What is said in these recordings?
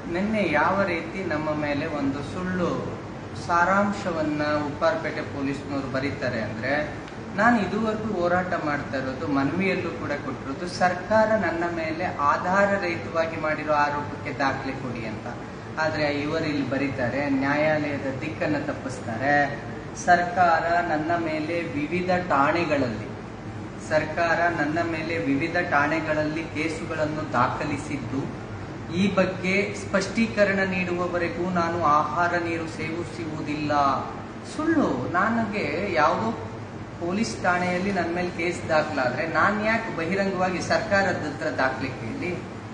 ನಿನ್ನೆ ಯಾವ ರೀತಿ ನಮ್ಮ ಮೇಲೆ ಒಂದು ಸುಳ್ಳು ಸಾರಾಂಶವನ್ನ ಉಪ್ಪಾರಪೇಟೆ ಪೊಲೀಸ್ನವರು ಬರೀತಾರೆ ಅಂದ್ರೆ ನಾನು ಇದುವರೆಗೂ ಹೋರಾಟ ಮಾಡ್ತಾ ಇರೋದು ಮನವಿಯಲ್ಲೂ ಕೂಡ ಕೊಟ್ಟಿರೋದು ಸರ್ಕಾರ ನನ್ನ ಮೇಲೆ ಆಧಾರ ರಹಿತವಾಗಿ ಮಾಡಿರೋ ಆರೋಪಕ್ಕೆ ದಾಖಲೆ ಕೊಡಿ ಅಂತ ಆದ್ರೆ ಇವರು ಇಲ್ಲಿ ಬರೀತಾರೆ ನ್ಯಾಯಾಲಯದ ದಿಕ್ಕನ್ನು ತಪ್ಪಿಸ್ತಾರೆ ಸರ್ಕಾರ ನನ್ನ ಮೇಲೆ ವಿವಿಧ ಠಾಣೆಗಳಲ್ಲಿ ಸರ್ಕಾರ ನನ್ನ ಮೇಲೆ ವಿವಿಧ ಠಾಣೆಗಳಲ್ಲಿ ಕೇಸುಗಳನ್ನು ದಾಖಲಿಸಿದ್ದು ಈ ಬಗ್ಗೆ ಸ್ಪಷ್ಟೀಕರಣ ನೀಡುವವರೆಗೂ ನಾನು ಆಹಾರ ನೀರು ಸೇವಿಸುವುದಿಲ್ಲ ಸುಳ್ಳು ನನಗೆ ಯಾವುದೋ ಪೊಲೀಸ್ ಠಾಣೆಯಲ್ಲಿ ನನ್ನ ಮೇಲೆ ಕೇಸ್ ದಾಖಲಾದ್ರೆ ನಾನು ಯಾಕೆ ಬಹಿರಂಗವಾಗಿ ಸರ್ಕಾರದ ಹತ್ರ ದಾಖಲೆ ಕೇಳಿ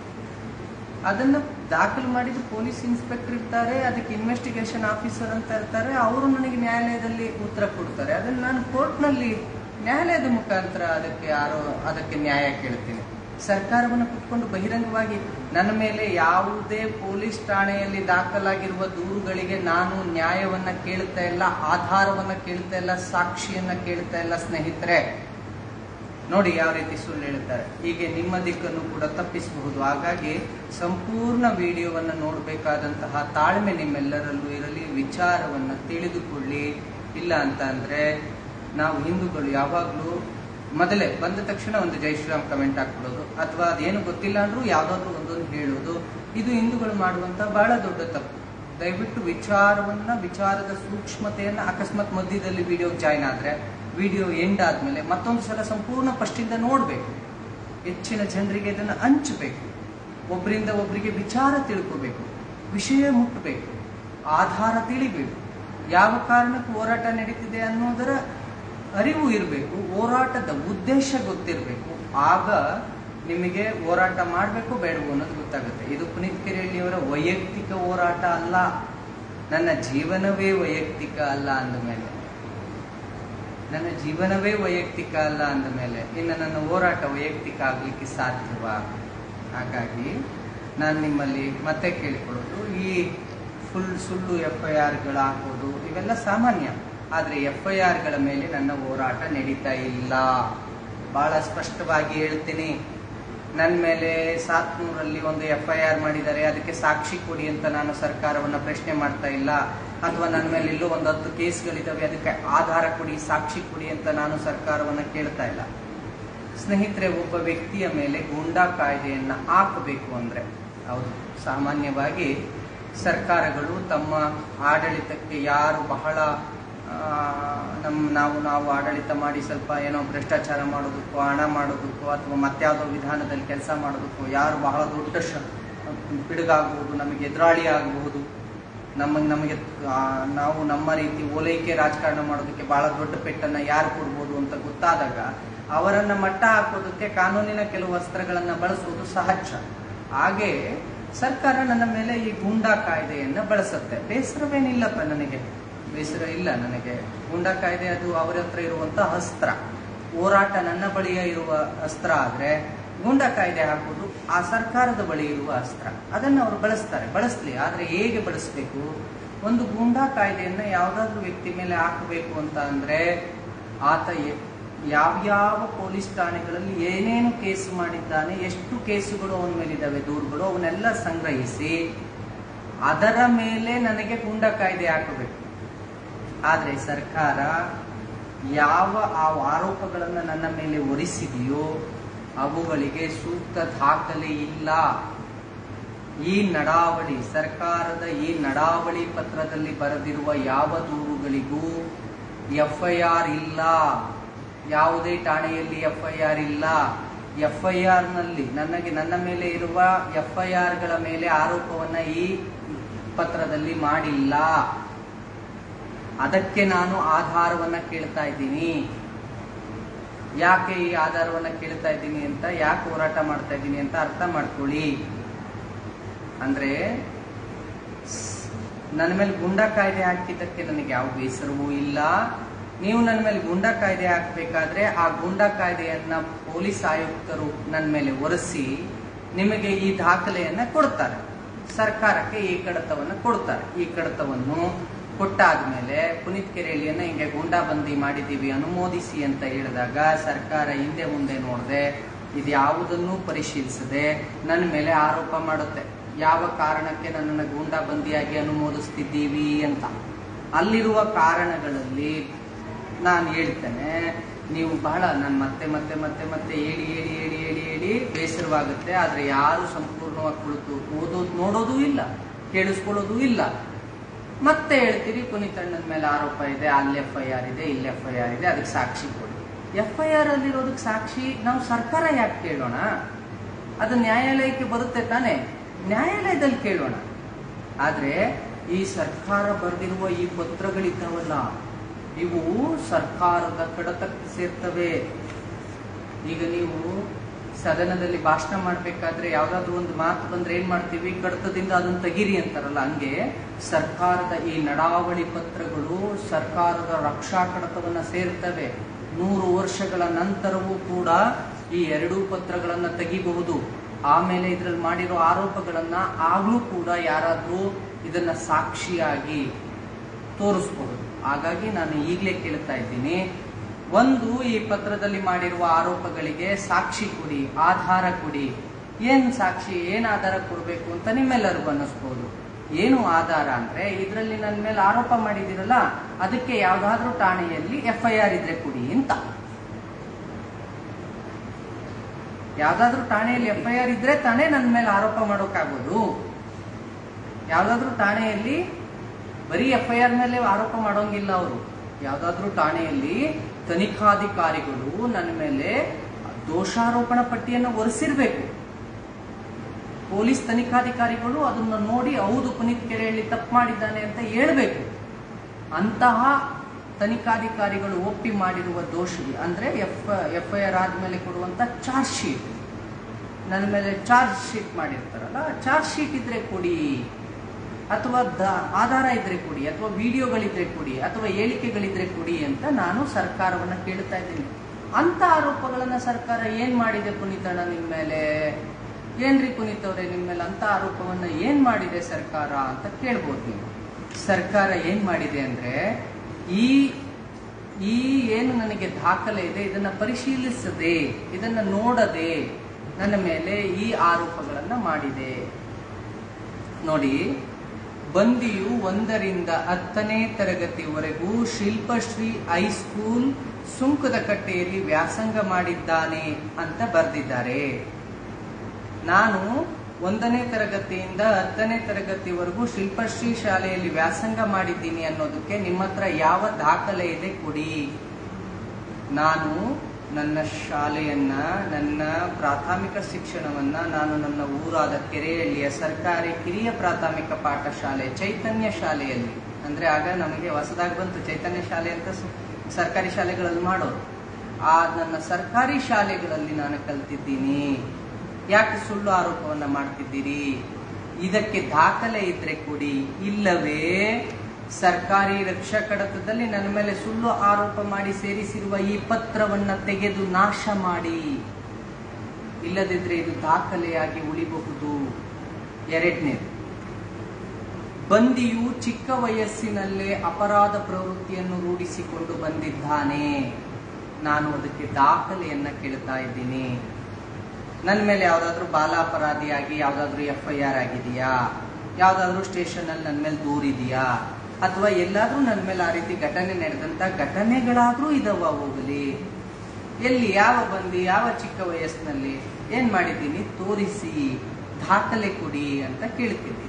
ಅದನ್ನ ದಾಖಲು ಮಾಡಿದ ಪೊಲೀಸ್ ಇನ್ಸ್ಪೆಕ್ಟರ್ ಇರ್ತಾರೆ ಅದಕ್ಕೆ ಇನ್ವೆಸ್ಟಿಗೇಷನ್ ಆಫೀಸರ್ ಅಂತ ಇರ್ತಾರೆ ಅವರು ನನಗೆ ನ್ಯಾಯಾಲಯದಲ್ಲಿ ಉತ್ತರ ಕೊಡ್ತಾರೆ ಅದನ್ನ ನಾನು ಕೋರ್ಟ್ನಲ್ಲಿ ನ್ಯಾಯಾಲಯದ ಮುಖಾಂತರ ಅದಕ್ಕೆ ಯಾರೋ ಅದಕ್ಕೆ ನ್ಯಾಯ ಕೇಳ್ತೀನಿ ಸರ್ಕಾರವನ್ನು ಕುತ್ಕೊಂಡು ಬಹಿರಂಗವಾಗಿ ನನ್ನ ಮೇಲೆ ಯಾವುದೇ ಪೊಲೀಸ್ ಠಾಣೆಯಲ್ಲಿ ದಾಖಲಾಗಿರುವ ದೂರುಗಳಿಗೆ ನಾನು ನ್ಯಾಯವನ್ನ ಕೇಳ್ತಾ ಇಲ್ಲ ಆಧಾರವನ್ನ ಕೇಳ್ತಾ ಇಲ್ಲ ಸಾಕ್ಷಿಯನ್ನ ಕೇಳ್ತಾ ಇಲ್ಲ ಸ್ನೇಹಿತರೆ ನೋಡಿ ಯಾವ ರೀತಿ ಸುಳ್ಳು ಹೇಳ್ತಾರೆ ಹೀಗೆ ನಿಮ್ಮ ದಿಕ್ಕನ್ನು ಕೂಡ ತಪ್ಪಿಸಬಹುದು ಹಾಗಾಗಿ ಸಂಪೂರ್ಣ ವಿಡಿಯೋವನ್ನು ನೋಡಬೇಕಾದಂತಹ ತಾಳ್ಮೆ ನಿಮ್ಮೆಲ್ಲರಲ್ಲೂ ಇರಲಿ ವಿಚಾರವನ್ನು ತಿಳಿದುಕೊಳ್ಳಿ ಇಲ್ಲ ಅಂತ ಅಂದ್ರೆ ನಾವು ಹಿಂದೂಗಳು ಯಾವಾಗಲೂ ಮೊದಲೇ ಬಂದ ತಕ್ಷಣ ಒಂದು ಜೈ ಶ್ರೀರಾಮ್ ಕಮೆಂಟ್ ಹಾಕ್ಬಿಡೋದು ಅಥವಾ ಅದೇನು ಗೊತ್ತಿಲ್ಲ ಅಂದ್ರೂ ಯಾವ್ದಾದ್ರು ಒಂದೊಂದು ಹೇಳೋದು ಇದು ಹಿಂದೂಗಳು ಮಾಡುವಂತ ಬಹಳ ದೊಡ್ಡ ತಪ್ಪು ದಯವಿಟ್ಟು ವಿಚಾರವನ್ನ ವಿಚಾರದ ಸೂಕ್ಷ್ಮತೆಯನ್ನ ಅಕಸ್ಮಾತ್ ಮಧ್ಯದಲ್ಲಿ ವಿಡಿಯೋ ಜಾಯ್ನ್ ಆದ್ರೆ ವಿಡಿಯೋ ಎಂಡ್ ಆದ್ಮೇಲೆ ಮತ್ತೊಂದು ಸಲ ಸಂಪೂರ್ಣ ಫಸ್ಟಿಂದ ನೋಡ್ಬೇಕು ಹೆಚ್ಚಿನ ಜನರಿಗೆ ಇದನ್ನು ಹಂಚಬೇಕು ಒಬ್ಬರಿಂದ ಒಬ್ಬರಿಗೆ ವಿಚಾರ ತಿಳ್ಕೋಬೇಕು ವಿಷಯ ಮುಟ್ಟಬೇಕು ಆಧಾರ ತಿಳಿಬೇಕು ಯಾವ ಕಾರಣಕ್ಕೂ ಹೋರಾಟ ನಡೀತಿದೆ ಅನ್ನೋದರ ಅರಿವು ಇರಬೇಕು ಹೋರಾಟದ ಉದ್ದೇಶ ಗೊತ್ತಿರಬೇಕು ಆಗ ನಿಮಗೆ ಹೋರಾಟ ಮಾಡಬೇಕು ಬೇಡವೋ ಅನ್ನೋದು ಗೊತ್ತಾಗುತ್ತೆ ಇದು ಪುನೀತ್ ಕೆರೆಹಳ್ಳಿಯವರ ವೈಯಕ್ತಿಕ ಹೋರಾಟ ಅಲ್ಲ ನನ್ನ ಜೀವನವೇ ವೈಯಕ್ತಿಕ ಅಲ್ಲ ಅಂದ ಮೇಲೆ ನನ್ನ ಜೀವನವೇ ವೈಯಕ್ತಿಕ ಅಲ್ಲ ಅಂದ ಮೇಲೆ ಇನ್ನು ನನ್ನ ಹೋರಾಟ ವೈಯಕ್ತಿಕ ಆಗ್ಲಿಕ್ಕೆ ಸಾಧ್ಯವಾ ಹಾಗಾಗಿ ನಾನು ನಿಮ್ಮಲ್ಲಿ ಮತ್ತೆ ಕೇಳಿಕೊಳ್ಳೋದು ಈ ಫುಲ್ ಸುಳ್ಳು ಎಫ್ ಐ ಆರ್ಗಳು ಹಾಕೋದು ಇವೆಲ್ಲ ಸಾಮಾನ್ಯ ಆದರೆ ಎಫ್ ಐ ಆರ್ಗಳ ಮೇಲೆ ನನ್ನ ಹೋರಾಟ ನಡೀತಾ ಇಲ್ಲ ಬಹಳ ಸ್ಪಷ್ಟವಾಗಿ ಹೇಳ್ತೀನಿ ನನ್ನ ಮೇಲೆ ಸಾತ್ನೂರಲ್ಲಿ ಒಂದು ಎಫ್ ಐ ಆರ್ ಮಾಡಿದ್ದಾರೆ ಅದಕ್ಕೆ ಸಾಕ್ಷಿ ಕೊಡಿ ಅಂತ ನಾನು ಸರ್ಕಾರವನ್ನು ಪ್ರಶ್ನೆ ಮಾಡ್ತಾ ಇಲ್ಲ ಅಥವಾ ನನ್ನ ಮೇಲೆ ಇಲ್ಲೂ ಒಂದು ಹತ್ತು ಕೇಸ್ಗಳಿದ್ದಾವೆ ಅದಕ್ಕೆ ಆಧಾರ ಕೊಡಿ ಸಾಕ್ಷಿ ಕೊಡಿ ಅಂತ ನಾನು ಸರ್ಕಾರವನ್ನು ಕೇಳ್ತಾ ಇಲ್ಲ ಸ್ನೇಹಿತರೆ ಒಬ್ಬ ವ್ಯಕ್ತಿಯ ಮೇಲೆ ಗೂಂಡಾ ಕಾಯ್ದೆಯನ್ನು ಹಾಕಬೇಕು ಅಂದ್ರೆ ಹೌದು ಸಾಮಾನ್ಯವಾಗಿ ಸರ್ಕಾರಗಳು ತಮ್ಮ ಆಡಳಿತಕ್ಕೆ ಯಾರು ಬಹಳ ಆ, ನಮ್ಮ ನಾವು ನಾವು ಆಡಳಿತ ಮಾಡಿ ಸ್ವಲ್ಪ ಏನೋ ಭ್ರಷ್ಟಾಚಾರ ಮಾಡೋದಕ್ಕೋ ಹಣ ಮಾಡೋದಕ್ಕೋ ಅಥವಾ ಮತ್ಯಾವುದೋ ವಿಧಾನದಲ್ಲಿ ಕೆಲಸ ಮಾಡೋದಕ್ಕೋ ಯಾರು ಬಹಳ ದೊಡ್ಡ ಶ ಪಿಡುಗಾಗಬಹುದು ನಮಗೆ ಎದುರಾಳಿ ಆಗಬಹುದು ನಮಗೆ ನಮಗೆ ಆ, ನಾವು ನಮ್ಮ ರೀತಿ ಓಲೈಕೆ ರಾಜಕಾರಣ ಮಾಡೋದಕ್ಕೆ ಬಹಳ ದೊಡ್ಡ ಪೆಟ್ಟನ್ನ ಯಾರು ಕೊಡ್ಬೋದು ಅಂತ ಗೊತ್ತಾದಾಗ ಅವರನ್ನ ಮಟ್ಟ ಹಾಕೋದಕ್ಕೆ ಕಾನೂನಿನ ಕೆಲವು ಅಸ್ತ್ರಗಳನ್ನ ಬಳಸುವುದು ಸಹಜ ಹಾಗೆ ಸರ್ಕಾರ ನನ್ನ ಮೇಲೆ ಈ ಗೂಂಡಾ ಕಾಯ್ದೆಯನ್ನ ಬಳಸುತ್ತೆ ಬೇಸರವೇನಿಲ್ಲಪ್ಪ ನನಗೆ ಬೇಸರ ಇಲ್ಲ ನನಗೆ ಗೂಂಡಾ ಕಾಯ್ದೆ ಅದು ಅವರ ಹತ್ರ ಇರುವಂತ ಅಸ್ತ್ರ ಹೋರಾಟ ನನ್ನ ಬಳಿಯ ಇರುವ ಅಸ್ತ್ರ ಆದ್ರೆ ಗೂಂಡಾ ಕಾಯ್ದೆ ಹಾಕೋದು ಆ ಸರ್ಕಾರದ ಬಳಿ ಇರುವ ಅಸ್ತ್ರ ಅದನ್ನ ಅವರು ಬಳಸ್ತಾರೆ ಬಳಸ್ಲಿ ಆದ್ರೆ ಹೇಗೆ ಬಳಸಬೇಕು ಒಂದು ಗೂಂಡಾ ಕಾಯ್ದೆಯನ್ನ ಯಾವ್ದಾದ್ರು ವ್ಯಕ್ತಿ ಮೇಲೆ ಹಾಕಬೇಕು ಅಂತ ಅಂದ್ರೆ ಆತ ಎ- ಯಾವ್ಯಾವ ಪೊಲೀಸ್ ಠಾಣೆಗಳಲ್ಲಿ ಏನೇನು ಕೇಸು ಮಾಡಿದ್ದಾನೆ ಎಷ್ಟು ಕೇಸುಗಳು ಅವನ ಮೇಲಿದ್ದಾವೆ ದೂರುಗಳು ಅವನ್ನೆಲ್ಲ ಸಂಗ್ರಹಿಸಿ ಅದರ ಮೇಲೆ ನನಗೆ ಗೂಂಡಾ ಕಾಯ್ದೆ ಹಾಕಬೇಕು ಆದ್ರೆ ಸರ್ಕಾರ ಯಾವ ಆ ಆರೋಪಗಳನ್ನು ನನ್ನ ಮೇಲೆ ಹೊರಿಸಿದೆಯೋ ಅವುಗಳಿಗೆ ಸೂಕ್ತ ದಾಖಲೆ ಇಲ್ಲ ಈ ನಡಾವಳಿ ಸರ್ಕಾರದ ಈ ನಡಾವಳಿ ಪತ್ರದಲ್ಲಿ ಬರೆದಿರುವ ಯಾವ ದೂರುಗಳಿಗೂ ಎಫ್ ಐ ಆರ್ ಇಲ್ಲ ಯಾವುದೇ ಠಾಣೆಯಲ್ಲಿ ಎಫ್ ಐ ಆರ್ ಇಲ್ಲ ಎಫ್ ಐ ಆರ್ ನಲ್ಲಿ ನನಗೆ ನನ್ನ ಮೇಲೆ ಇರುವ ಎಫ್ ಐ ಆರ್ಗಳ ಮೇಲೆ ಆರೋಪವನ್ನ ಈ ಪತ್ರದಲ್ಲಿ ಮಾಡಿಲ್ಲ ಅದಕ್ಕೆ ನಾನು ಆಧಾರವನ್ನ ಕೇಳ್ತಾ ಇದ್ದೀನಿ ಯಾಕೆ ಈ ಆಧಾರವನ್ನ ಕೇಳ್ತಾ ಇದ್ದೀನಿ ಅಂತ ಯಾಕೆ ಹೋರಾಟ ಮಾಡ್ತಾ ಇದ್ದೀನಿ ಅಂತ ಅರ್ಥ ಮಾಡ್ಕೊಳ್ಳಿ ಅಂದ್ರೆ ಸ್- ನನ್ನ ಮೇಲೆ ಗುಂಡಾ ಕಾಯ್ದೆ ಹಾಕಿದ್ದಕ್ಕೆ ನನಗೆ ಯಾವ ಬೇಸರವೂ ಇಲ್ಲ ನೀವು ನನ್ನ ಮೇಲೆ ಗುಂಡಾ ಕಾಯ್ದೆ ಹಾಕಬೇಕಾದ್ರೆ ಆ ಗುಂಡಾ ಕಾಯ್ದೆಯನ್ನ ಪೊಲೀಸ್ ಆಯುಕ್ತರು ನನ್ನ ಮೇಲೆ ಒರೆಸಿ ನಿಮಗೆ ಈ ದಾಖಲೆಯನ್ನ ಕೊಡ್ತಾರೆ ಸರ್ಕಾರಕ್ಕೆ ಈ ಕಡತವನ್ನ ಕೊಡ್ತಾರೆ ಈ ಕಡತವನ್ನು ಕೊಟ್ಟಾದ್ಮೇಲೆ ಪುನೀತ್ ಕೆರೆಹಳ್ಳಿಯನ್ನ ಹಿಂಗೆ ಗೂಂಡಾಬಂದಿ ಮಾಡಿದ್ದೀವಿ ಅನುಮೋದಿಸಿ ಅಂತ ಹೇಳಿದಾಗ ಸರ್ಕಾರ ಹಿಂದೆ ಮುಂದೆ ನೋಡದೆ ಇದ್ಯಾವುದನ್ನೂ ಪರಿಶೀಲಿಸದೆ ನನ್ನ ಮೇಲೆ ಆರೋಪ ಮಾಡುತ್ತೆ ಯಾವ ಕಾರಣಕ್ಕೆ ನನ್ನನ್ನು ಗೂಂಡಾಬಂದಿಯಾಗಿ ಅನುಮೋದಿಸ್ತಿದ್ದೀವಿ ಅಂತ ಅಲ್ಲಿರುವ ಕಾರಣಗಳಲ್ಲಿ ನಾನು ಹೇಳ್ತೇನೆ ನೀವು ಬಹಳ ನಾನು ಮತ್ತೆ ಮತ್ತೆ ಮತ್ತೆ ಮತ್ತೆ ಹೇಳಿ ಹೇಳಿ ಹೇಳಿ ಹೇಳಿ ಹೇಳಿ ಬೇಸರವಾಗುತ್ತೆ ಆದರೆ ಯಾರು ಸಂಪೂರ್ಣವಾಗಿ ಕುಳಿತು ಓದೋದು ನೋಡೋದು ಇಲ್ಲ ಕೇಳಿಸ್ಕೊಳ್ಳೋದು ಇಲ್ಲ ಮತ್ತೆ ಹೇಳ್ತೀರಿ ಪುನೀತಣ್ಣನ ಮೇಲೆ ಆರೋಪ ಇದೆ ಅಲ್ಲಿ ಎಫ್ ಐ ಆರ್ ಇದೆ ಇಲ್ಲಿ ಎಫ್ ಐ ಆರ್ ಇದೆ ಅದಕ್ಕೆ ಸಾಕ್ಷಿ ಕೊಡಿ ಎಫ್ ಐ ಆರ್ ಅಲ್ಲಿರೋದಕ್ಕೆ ಸಾಕ್ಷಿ ನಾವು ಸರ್ಕಾರ ಯಾಕೆ ಕೇಳೋಣ ಅದು ನ್ಯಾಯಾಲಯಕ್ಕೆ ಬರುತ್ತೆ ತಾನೇ ನ್ಯಾಯಾಲಯದಲ್ಲಿ ಕೇಳೋಣ ಆದ್ರೆ ಈ ಸರ್ಕಾರ ಬರೆದಿರುವ ಈ ಪತ್ರಗಳಿದ್ದಾವಲ್ಲ ಇವು ಸರ್ಕಾರದ ಕಡತಕ್ಕೆ ಸೇರ್ತವೆ ಈಗ ನೀವು ಸದನದಲ್ಲಿ ಭಾಷಣ ಮಾಡ್ಬೇಕಾದ್ರೆ ಯಾವ್ದಾದ್ರು ಒಂದು ಮಾತು ಬಂದ್ರೆ ಏನ್ ಮಾಡ್ತೀವಿ ಕಡತದಿಂದ ಅದನ್ನ ತೆಗೀರಿ ಅಂತಾರಲ್ಲ ಹಂಗೆ ಸರ್ಕಾರದ ಈ ನಡಾವಳಿ ಪತ್ರಗಳು ಸರ್ಕಾರದ ರಕ್ಷಾ ಕಡತವನ್ನ ಸೇರ್ತವೆ ನೂರು ವರ್ಷಗಳ ನಂತರವೂ ಕೂಡ ಈ ಎರಡೂ ಪತ್ರಗಳನ್ನ ತೆಗಿಬಹುದು ಆಮೇಲೆ ಇದ್ರಲ್ಲಿ ಮಾಡಿರೋ ಆರೋಪಗಳನ್ನ ಆಗ್ಲೂ ಕೂಡ ಯಾರಾದ್ರೂ ಇದನ್ನ ಸಾಕ್ಷಿಯಾಗಿ ತೋರಿಸ್ಬಹುದು ಹಾಗಾಗಿ ನಾನು ಈಗಲೇ ಕೇಳ್ತಾ ಇದ್ದೀನಿ ಒಂದು ಈ ಪತ್ರದಲ್ಲಿ ಮಾಡಿರುವ ಆರೋಪಗಳಿಗೆ ಸಾಕ್ಷಿ ಕೊಡಿ ಆಧಾರ ಕೊಡಿ ಏನ್ ಸಾಕ್ಷಿ ಏನ್ ಆಧಾರ ಕೊಡಬೇಕು ಅಂತ ನಿಮ್ಮೆಲ್ಲರಿಗೂ ಅನ್ನಿಸ್ಬೋದು ಏನು ಆಧಾರ ಅಂದ್ರೆ ಇದರಲ್ಲಿ ನನ್ನ ಮೇಲೆ ಆರೋಪ ಮಾಡಿದಿರಲ್ಲ ಅದಕ್ಕೆ ಯಾವ್ದಾದ್ರೂ ಠಾಣೆಯಲ್ಲಿ ಎಫ್ ಐ ಆರ್ ಇದ್ರೆ ಕೊಡಿ ಅಂತ ಯಾವ್ದಾದ್ರೂ ಠಾಣೆಯಲ್ಲಿ ಎಫ್ ಐ ಆರ್ ಇದ್ರೆ ತಾನೇ ನನ್ನ ಮೇಲೆ ಆರೋಪ ಮಾಡೋಕ್ಕಾಗೋದು ಯಾವ್ದಾದ್ರೂ ಠಾಣೆಯಲ್ಲಿ ಬರೀ ಎಫ್ ಐ ಆರ್ ಮೇಲೆ ಆರೋಪ ಮಾಡೋಂಗಿಲ್ಲ ಅವರು ಯಾವ್ದಾದ್ರೂ ಠಾಣೆಯಲ್ಲಿ ತನಿಖಾಧಿಕಾರಿಗಳು ನನ್ನ ಮೇಲೆ ದೋಷಾರೋಪಣ ಪಟ್ಟಿಯನ್ನು ಒರೆಸಿರ್ಬೇಕು ಪೊಲೀಸ್ ತನಿಖಾಧಿಕಾರಿಗಳು ಅದನ್ನ ನೋಡಿ ಹೌದು ಪುನೀತ್ ಕೆರೆಯಲ್ಲಿ ತಪ್ಪು ಮಾಡಿದ್ದಾನೆ ಅಂತ ಹೇಳ್ಬೇಕು ಅಂತಹ ತನಿಖಾಧಿಕಾರಿಗಳು ಒಪ್ಪಿ ಮಾಡಿರುವ ದೋಷ ಅಂದ್ರೆ ಎಫ್ ಎಫ್ ಐ ಆರ್ ಆದ್ಮೇಲೆ ಕೊಡುವಂತ ಚಾರ್ಜ್ ಶೀಟ್ ನನ್ನ ಮೇಲೆ ಚಾರ್ಜ್ ಶೀಟ್ ಮಾಡಿರ್ತಾರಲ್ಲ ಚಾರ್ಜ್ ಶೀಟ್ ಇದ್ರೆ ಕೊಡಿ ಅಥವಾ ದ- ಆಧಾರ ಇದ್ರೆ ಕೊಡಿ ಅಥವಾ ವಿಡಿಯೋಗಳಿದ್ರೆ ಕೊಡಿ ಅಥವಾ ಹೇಳಿಕೆಗಳಿದ್ರೆ ಕೊಡಿ ಅಂತ ನಾನು ಸರ್ಕಾರವನ್ನ ಕೇಳ್ತಾ ಇದ್ದೀನಿ ಅಂತ ಆರೋಪಗಳನ್ನ ಸರ್ಕಾರ ಏನ್ ಮಾಡಿದೆ ಪುನೀತಣ್ಣ ನಿಮ್ಮ ಮೇಲೆ ಏನ್ರಿ ಪುನೀತ್ ಅವರೇ ನಿಮ್ಮ ಮೇಲೆ ಅಂತ ಆರೋಪವನ್ನ ಏನ್ ಮಾಡಿದೆ ಸರ್ಕಾರ ಅಂತ ಕೇಳ್ಬೋದು ನೀವು ಸರ್ಕಾರ ಏನ್ ಮಾಡಿದೆ ಅಂದ್ರೆ ಈ ಈ ಏನು ನನಗೆ ದಾಖಲೆ ಇದೆ ಇದನ್ನ ಪರಿಶೀಲಿಸದೆ ಇದನ್ನ ನೋಡದೆ ನನ್ನ ಮೇಲೆ ಈ ಆರೋಪಗಳನ್ನ ಮಾಡಿದೆ ನೋಡಿ ಬಂದಿಯು ಒಂದರಿಂದ ಹತ್ತನೇ ತರಗತಿವರೆಗೂ ಶಿಲ್ಪಶ್ರೀ ಹೈಸ್ಕೂಲ್ ಸುಂಕದ ಕಟ್ಟೆಯಲ್ಲಿ ವ್ಯಾಸಂಗ ಮಾಡಿದ್ದಾನೆ ಅಂತ ಬರೆದಿದ್ದಾರೆ ನಾನು ಒಂದನೇ ತರಗತಿಯಿಂದ ಹತ್ತನೇ ತರಗತಿವರೆಗೂ ಶಿಲ್ಪಶ್ರೀ ಶಾಲೆಯಲ್ಲಿ ವ್ಯಾಸಂಗ ಮಾಡಿದ್ದೀನಿ ಅನ್ನೋದಕ್ಕೆ ನಿಮ್ಮ ಹತ್ರ ಯಾವ ದಾಖಲೆ ಇದೆ ಕೊಡಿ ನಾನು ನನ್ನ ಶಾಲೆಯನ್ನ ನನ್ನ ಪ್ರಾಥಮಿಕ ಶಿಕ್ಷಣವನ್ನ ನಾನು ನನ್ನ ಊರಾದ ಕೆರೆಹಳ್ಳಿಯ ಸರ್ಕಾರಿ ಕಿರಿಯ ಪ್ರಾಥಮಿಕ ಪಾಠಶಾಲೆ ಚೈತನ್ಯ ಶಾಲೆಯಲ್ಲಿ ಅಂದ್ರೆ ಆಗ ನಮಗೆ ಹೊಸದಾಗಿ ಬಂತು ಚೈತನ್ಯ ಶಾಲೆ ಅಂತ ಸು- ಸರ್ಕಾರಿ ಶಾಲೆಗಳಲ್ಲಿ ಮಾಡೋರು ಆ ನನ್ನ ಸರ್ಕಾರಿ ಶಾಲೆಗಳಲ್ಲಿ ನಾನು ಕಲ್ತಿದ್ದೀನಿ ಯಾಕೆ ಸುಳ್ಳು ಆರೋಪವನ್ನ ಮಾಡ್ತಿದ್ದೀರಿ ಇದಕ್ಕೆ ದಾಖಲೆ ಇದ್ರೆ ಕೊಡಿ ಇಲ್ಲವೇ ಸರ್ಕಾರಿ ರಕ್ಷಾ ಕಡತದಲ್ಲಿ ನನ್ನ ಮೇಲೆ ಸುಳ್ಳು ಆರೋಪ ಮಾಡಿ ಸೇರಿಸಿರುವ ಈ ಪತ್ರವನ್ನ ತೆಗೆದು ನಾಶ ಮಾಡಿ ಇಲ್ಲದಿದ್ರೆ ಇದು ದಾಖಲೆಯಾಗಿ ಉಳಿಬಹುದು ಎರಡನೇದು ಬಂದಿಯು ಚಿಕ್ಕ ವಯಸ್ಸಿನಲ್ಲೇ ಅಪರಾಧ ಪ್ರವೃತ್ತಿಯನ್ನು ರೂಢಿಸಿಕೊಂಡು ಬಂದಿದ್ದಾನೆ ನಾನು ಅದಕ್ಕೆ ದಾಖಲೆಯನ್ನ ಕೇಳ್ತಾ ಇದ್ದೀನಿ ನನ್ನ ಮೇಲೆ ಯಾವ್ದಾದ್ರು ಬಾಲ ಅಪರಾಧಿಯಾಗಿ ಯಾವ್ದಾದ್ರು ಎಫ್ ಐ ಆರ್ ಆಗಿದೆಯಾ ಯಾವ್ದಾದ್ರು ಸ್ಟೇಷನ್ ಅಲ್ಲಿ ನನ್ನ ಮೇಲೆ ದೂರಿದೆಯಾ ಅಥವಾ ಎಲ್ಲಾದ್ರೂ ನನ್ನ ಮೇಲೆ ಆ ರೀತಿ ಘಟನೆ ನಡೆದಂತ ಘಟನೆಗಳಾದ್ರೂ ಇದಾವ ಹೋಗಲಿ ಎಲ್ಲಿ ಯಾವ ಬಂದು ಯಾವ ಚಿಕ್ಕ ವಯಸ್ಸಿನಲ್ಲಿ ಏನ್ ಮಾಡಿದ್ದೀನಿ ತೋರಿಸಿ ದಾಖಲೆ ಕೊಡಿ ಅಂತ ಕೇಳ್ತಿದ್ದೀನಿ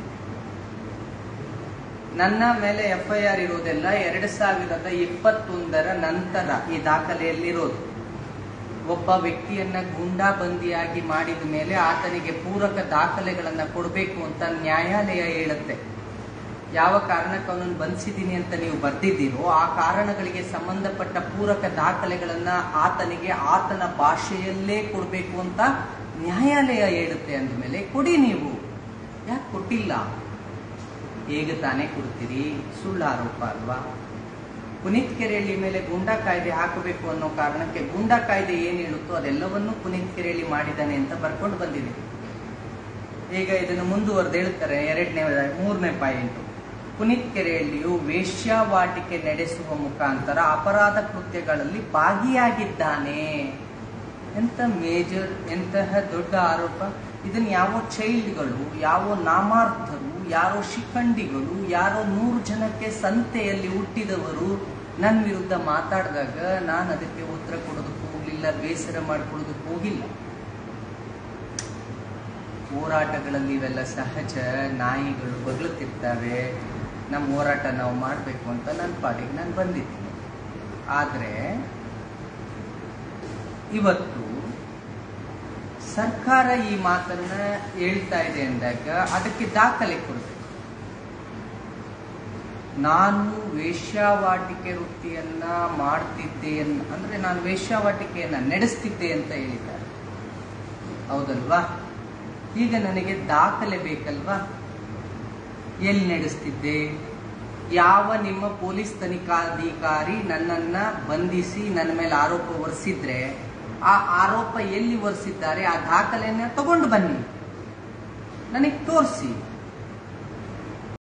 ನನ್ನ ಮೇಲೆ ಎಫ್ ಐ ಆರ್ ಇರೋದೆಲ್ಲ ಎರಡ್ ಸಾವಿರದ ಇಪ್ಪತ್ತೊಂದರ ನಂತರ ಈ ದಾಖಲೆಯಲ್ಲಿರೋದು ಒಬ್ಬ ವ್ಯಕ್ತಿಯನ್ನ ಗೂಂಡಾಬಂದಿಯಾಗಿ ಮಾಡಿದ ಮೇಲೆ ಆತನಿಗೆ ಪೂರಕ ದಾಖಲೆಗಳನ್ನ ಕೊಡಬೇಕು ಅಂತ ನ್ಯಾಯಾಲಯ ಹೇಳುತ್ತೆ ಯಾವ ಕಾರಣಕ್ಕೆ ಅವನನ್ನು ಬಂಧಿಸಿದ್ದೀನಿ ಅಂತ ನೀವು ಬರ್ದಿದ್ದೀರೋ ಆ ಕಾರಣಗಳಿಗೆ ಸಂಬಂಧಪಟ್ಟ ಪೂರಕ ದಾಖಲೆಗಳನ್ನ ಆತನಿಗೆ ಆತನ ಭಾಷೆಯಲ್ಲೇ ಕೊಡಬೇಕು ಅಂತ ನ್ಯಾಯಾಲಯ ಹೇಳುತ್ತೆ ಅಂದಮೇಲೆ ಕೊಡಿ ನೀವು ಯಾಕೆ ಕೊಟ್ಟಿಲ್ಲ ಹೇಗೆ ತಾನೇ ಕೊಡ್ತೀರಿ ಸುಳ್ಳು ಆರೋಪ ಅಲ್ವಾ ಪುನೀತ್ ಕೆರೆಹಳ್ಳಿ ಮೇಲೆ ಗೂಂಡಾ ಕಾಯ್ದೆ ಹಾಕಬೇಕು ಅನ್ನೋ ಕಾರಣಕ್ಕೆ ಗೂಂಡಾ ಕಾಯ್ದೆ ಏನ್ ಹೇಳುತ್ತೋ ಅದೆಲ್ಲವನ್ನೂ ಪುನೀತ್ ಕೆರೆಹಳ್ಳಿ ಮಾಡಿದ್ದಾನೆ ಅಂತ ಬರ್ಕೊಂಡು ಬಂದಿದೆ ಈಗ ಇದನ್ನು ಮುಂದುವರೆದು ಹೇಳ್ತಾರೆ ಎರಡನೇ ಮೂರನೇ ಪಾಯಿಂಟ್ ಪುನೀತ್ ಕೆರೆಹಳ್ಳಿಯು ವೇಶ್ಯಾವಾಟಿಕೆ ನಡೆಸುವ ಮುಖಾಂತರ ಅಪರಾಧ ಕೃತ್ಯಗಳಲ್ಲಿ ಭಾಗಿಯಾಗಿದ್ದಾನೆ ಎಂತ ಮೇಜರ್ ಎಂತಹ ದೊಡ್ಡ ಆರೋಪ ಇದನ್ನ ಯಾವ ಚೈಲ್ಡ್ಗಳು ಯಾವ ನಾಮಾರ್ಥರು ಯಾರೋ ಶಿಖಂಡಿಗಳು ಯಾರೋ ನೂರು ಜನಕ್ಕೆ ಸಂತೆಯಲ್ಲಿ ಹುಟ್ಟಿದವರು ನನ್ನ ವಿರುದ್ಧ ಮಾತಾಡಿದಾಗ ನಾನು ಅದಕ್ಕೆ ಉತ್ತರ ಕೊಡೋದಕ್ಕೆ ಹೋಗ್ಲಿಲ್ಲ ಬೇಸರ ಮಾಡ್ಕೊಳ್ಳೋದಕ್ಕೆ ಹೋಗಿಲ್ಲ ಹೋರಾಟಗಳಲ್ಲಿ ಇವೆಲ್ಲ ಸಹಜ ನಾಯಿಗಳು ಬಗ್ಲುತ್ತಿರ್ತವೆ ನಮ್ಮ ಹೋರಾಟ ನಾವು ಮಾಡಬೇಕು ಅಂತ ನನ್ನ ಪಾಡಿಗೆ ನಾನು ಬಂದಿದ್ದೀನಿ ಆದರೆ ಇವತ್ತು ಸರ್ಕಾರ ಈ ಮಾತನ್ನ ಹೇಳ್ತಾ ಇದೆ ಅಂದಾಗ ಅದಕ್ಕೆ ದಾಖಲೆ ಕೊಡಬೇಕು ನಾನು ವೇಶ್ಯಾವಾಟಿಕೆ ವೃತ್ತಿಯನ್ನ ಮಾಡ್ತಿದ್ದೆ ಅನ್- ಅಂದ್ರೆ ನಾನು ವೇಶ್ಯಾವಾಟಿಕೆಯನ್ನ ನಡೆಸ್ತಿದ್ದೆ ಅಂತ ಹೇಳಿದ್ದಾರೆ ಹೌದಲ್ವಾ ಈಗ ನನಗೆ ದಾಖಲೆ ಬೇಕಲ್ವಾ ಎಲ್ಲಿ ನಡೆಸ್ತಿದ್ದೆ ಯಾವ ನಿಮ್ಮ ಪೊಲೀಸ್ ತನಿಖಾಧಿಕಾರಿ ನನ್ನನ್ನ ಬಂಧಿಸಿ ನನ್ನ ಮೇಲೆ ಆರೋಪ ಹೊರಿಸಿದ್ರೆ ಆ ಆರೋಪ ಎಲ್ಲಿ ಹೊರಿಸಿದ್ದಾರೆ ಆ ದಾಖಲೆಯನ್ನ ತಗೊಂಡು ಬನ್ನಿ ನನಗೆ ತೋರಿಸಿ